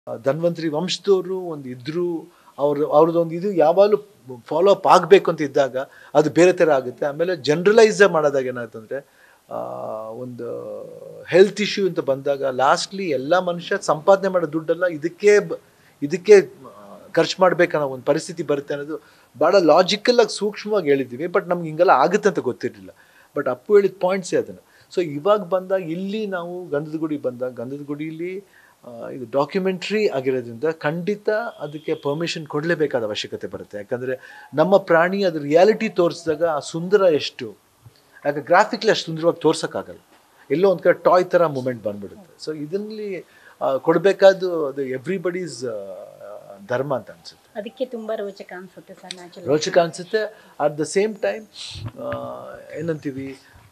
ಆ, ಧನ್ವಂತರಿ ವಂಶದವರು ಒಂದು ಇದ್ರು ಅವ್ರ ಅವ್ರದ್ದೊಂದು ಇದು ಯಾವಾಗಲೂ ಫಾಲೋ ಅಪ್ ಆಗಬೇಕು ಅಂತ ಇದ್ದಾಗ ಅದು ಬೇರೆ ಥರ ಆಗುತ್ತೆ ಆಮೇಲೆ ಜನರಲೈಸ್ ಮಾಡೋದಾಗ ಏನಾಯ್ತಂದರೆ ಒಂದು ಹೆಲ್ತ್ ಇಶ್ಯೂ ಅಂತ ಬಂದಾಗ ಲಾಸ್ಟ್ಲಿ ಎಲ್ಲ ಮನುಷ್ಯ ಸಂಪಾದನೆ ಮಾಡೋ ದುಡ್ಡೆಲ್ಲ ಇದಕ್ಕೆ ಬ- ಇದಕ್ಕೆ ಖರ್ಚು ಮಾಡ್ಬೇಕನ್ನೋ ಒಂದು ಪರಿಸ್ಥಿತಿ ಬರುತ್ತೆ ಅನ್ನೋದು ಭಾಳ ಲಾಜಿಕಲಾಗಿ ಸೂಕ್ಷ್ಮವಾಗಿ ಹೇಳಿದ್ದೀವಿ ಬಟ್ ನಮ್ಗೆ ಹಿಂಗೆಲ್ಲ ಆಗುತ್ತೆ ಅಂತ ಗೊತ್ತಿರಲಿಲ್ಲ ಬಟ್ ಅಪ್ಪು ಹೇಳಿದ ಪಾಯಿಂಟ್ಸೇ ಅದನ್ನು ಸೊ ಇವಾಗ ಬಂದಾಗ ಇಲ್ಲಿ ನಾವು ಗಂಧದ ಗುಡಿ ಬಂದಾಗ ಗಂಧದ ಗುಡಿಲಿ ಆ, ಇದು ಡಾಕ್ಯುಮೆಂಟ್ರಿ ಆಗಿರೋದ್ರಿಂದ ಖಂಡಿತ ಅದಕ್ಕೆ ಪರ್ಮಿಷನ್ ಕೊಡಲೇಬೇಕಾದ ಅವಶ್ಯಕತೆ ಬರುತ್ತೆ ಯಾಕಂದರೆ ನಮ್ಮ ಪ್ರಾಣಿ ಅದು ರಿಯಾಲಿಟಿ ತೋರಿಸಿದಾಗ ಆ ಸುಂದರ ಎಷ್ಟು ಯಾಕೆ ಗ್ರಾಫಿಕ್ಲಿ ಅಷ್ಟು ಸುಂದರವಾಗಿ ತೋರ್ಸೋಕ್ಕಾಗಲ್ಲ ಎಲ್ಲೋ ಒಂದು ಕಡೆ ಟಾಯ್ ಥರ ಮೂಮೆಂಟ್ ಬಂದ್ಬಿಡುತ್ತೆ ಸೊ ಇದರಲ್ಲಿ ಕೊಡಬೇಕಾದ್ದು ಅದು ಎವ್ರಿಬಡೀಸ್ ಧರ್ಮ ಅಂತ ಅನ್ಸುತ್ತೆ ಅದಕ್ಕೆ ತುಂಬಾ ರೋಚಕ ಅನ್ಸುತ್ತೆ ಸರ್ ನ್ಯಾಚುರಲ್ ರೋಚಕ ಅನಿಸುತ್ತೆ ಅಟ್ ದ ಸೇಮ್ ಟೈಮ್ ಏನಂತೀವಿ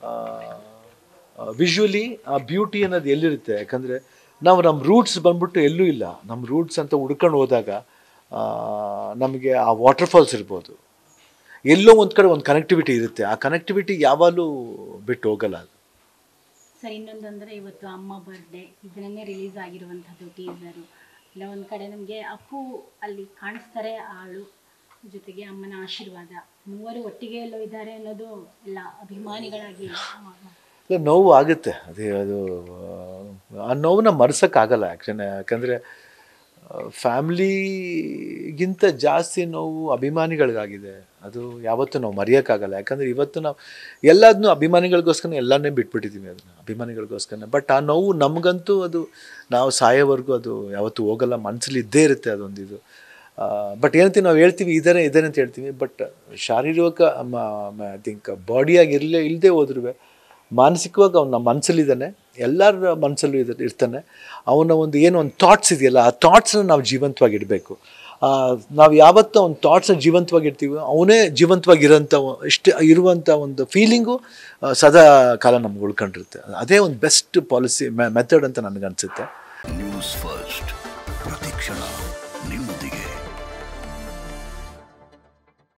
ವಿಜುವಲಿ ಆ ಬ್ಯೂಟಿ ಅನ್ನೋದು ಎಲ್ಲಿರುತ್ತೆ ಯಾಕಂದರೆ ನಾವು ನಮ್ಮ ರೂಟ್ಸ್ ಬಂದ್ಬಿಟ್ಟು ಎಲ್ಲೂ ಇಲ್ಲ ನಮ್ಮ ರೂಟ್ಸ್ ಅಂತ ಹುಡ್ಕೊಂಡು ಹೋದಾಗ ಆ, ನಮಗೆ ಆ ವಾಟರ್ಫಾಲ್ಸ್ ಇರ್ಬೋದು ಎಲ್ಲೋ ಒಂದು ಕಡೆ ಒಂದು ಕನೆಕ್ಟಿವಿಟಿ ಇರುತ್ತೆ ಆ ಕನೆಕ್ಟಿವಿಟಿ ಯಾವಾಗಲೂ ಬಿಟ್ಟು ಹೋಗಲ್ಲ ಅದು ಸರ್ ಇನ್ನೊಂದಂದ್ರೆ ಇವತ್ತು ಅಮ್ಮ ಬರ್ಡೇ ಇದನ್ನೇ ರಿಲೀಸ್ ಆಗಿರುವಂಥದ್ದು ಟೀಸರು ಇಲ್ಲ ಒಂದು ಕಡೆ ನಮಗೆ ಅಪ್ಪು ಅಲ್ಲಿ ಕಾಣಿಸ್ತಾರೆ ಆಳು ಜೊತೆಗೆ ಅಮ್ಮನ ಆಶೀರ್ವಾದ ಮೂವರು ಒಟ್ಟಿಗೆ ಎಲ್ಲೋ ಇದ್ದಾರೆ ಅನ್ನೋದು ಎಲ್ಲ ಅಭಿಮಾನಿಗಳಾಗಿ ಇಲ್ಲ, ನೋವು ಆಗುತ್ತೆ ಅದೇ ಅದು ಆ, ಆ ನೋವನ್ನ ಮರ್ಸೋಕ್ಕಾಗಲ್ಲ ಆ್ಯಕ್ಚುಲಿ ಯಾಕಂದರೆ ಫ್ಯಾಮ್ಲಿಗಿಂತ ಜಾಸ್ತಿ ನೋವು ಅಭಿಮಾನಿಗಳಿಗಾಗಿದೆ ಅದು ಯಾವತ್ತೂ ನಾವು ಮರೆಯೋಕ್ಕಾಗಲ್ಲ ಯಾಕಂದರೆ ಇವತ್ತು ನಾವು ಎಲ್ಲದನ್ನೂ ಅಭಿಮಾನಿಗಳಿಗೋಸ್ಕರ ಎಲ್ಲನೇ ಬಿಟ್ಬಿಟ್ಟಿದ್ದೀವಿ ಅದನ್ನು ಅಭಿಮಾನಿಗಳಿಗೋಸ್ಕರ ಬಟ್ ಆ ನೋವು ನಮಗಂತೂ ಅದು ನಾವು ಸಾಯೋವರೆಗೂ ಅದು ಯಾವತ್ತೂ ಹೋಗಲ್ಲ ಮನಸ್ಸಲ್ಲಿ ಇದ್ದೇ ಇರುತ್ತೆ ಅದೊಂದು ಇದು ಬಟ್ ಏನಂತೀವಿ ನಾವು ಹೇಳ್ತೀವಿ ಇದಾರೆ ಇದಾರೆ ಅಂತ ಹೇಳ್ತೀವಿ ಬಟ್ ಶಾರೀರಿಕ ಐ ಥಿಂಕ್ ಬಾಡಿಯಾಗಿ ಇರಲೇ ಇಲ್ಲದೆ ಹೋದ್ರೂ ಮಾನಸಿಕವಾಗಿ ಅವ್ನು ನಮ್ಮ ಮನಸ್ಸಲ್ಲಿದ್ದಾನೆ ಎಲ್ಲರ ಮನಸ್ಸಲ್ಲೂ ಇದ ಇರ್ತಾನೆ ಅವನ ಒಂದು ಏನು ಒಂದು ಥಾಟ್ಸ್ ಇದೆಯಲ್ಲ ಆ ಥಾಟ್ಸ್ನ ನಾವು ಜೀವಂತವಾಗಿ ಇಡಬೇಕು ನಾವು ಯಾವತ್ತೂ ಅವ್ನ ಥಾಟ್ಸ್ನ ಜೀವಂತವಾಗಿ ಇರ್ತೀವಿ ಅವನೇ ಜೀವಂತವಾಗಿರೋಂಥ ಇಷ್ಟು ಇರುವಂಥ ಒಂದು ಫೀಲಿಂಗು ಸದಾ ಕಾಲ ನಮ್ಗೆ ಉಳ್ಕೊಂಡಿರುತ್ತೆ ಅದೇ ಒಂದು ಬೆಸ್ಟ್ ಪಾಲಿಸಿ ಮೆಥಡ್ ಅಂತ ನನಗನ್ಸುತ್ತೆ ನ್ಯೂಸ್ ಫಸ್ಟ್ ಪ್ರತಿಕ್ಷಣ ನಿಮ್ಮೊಂದಿಗೆ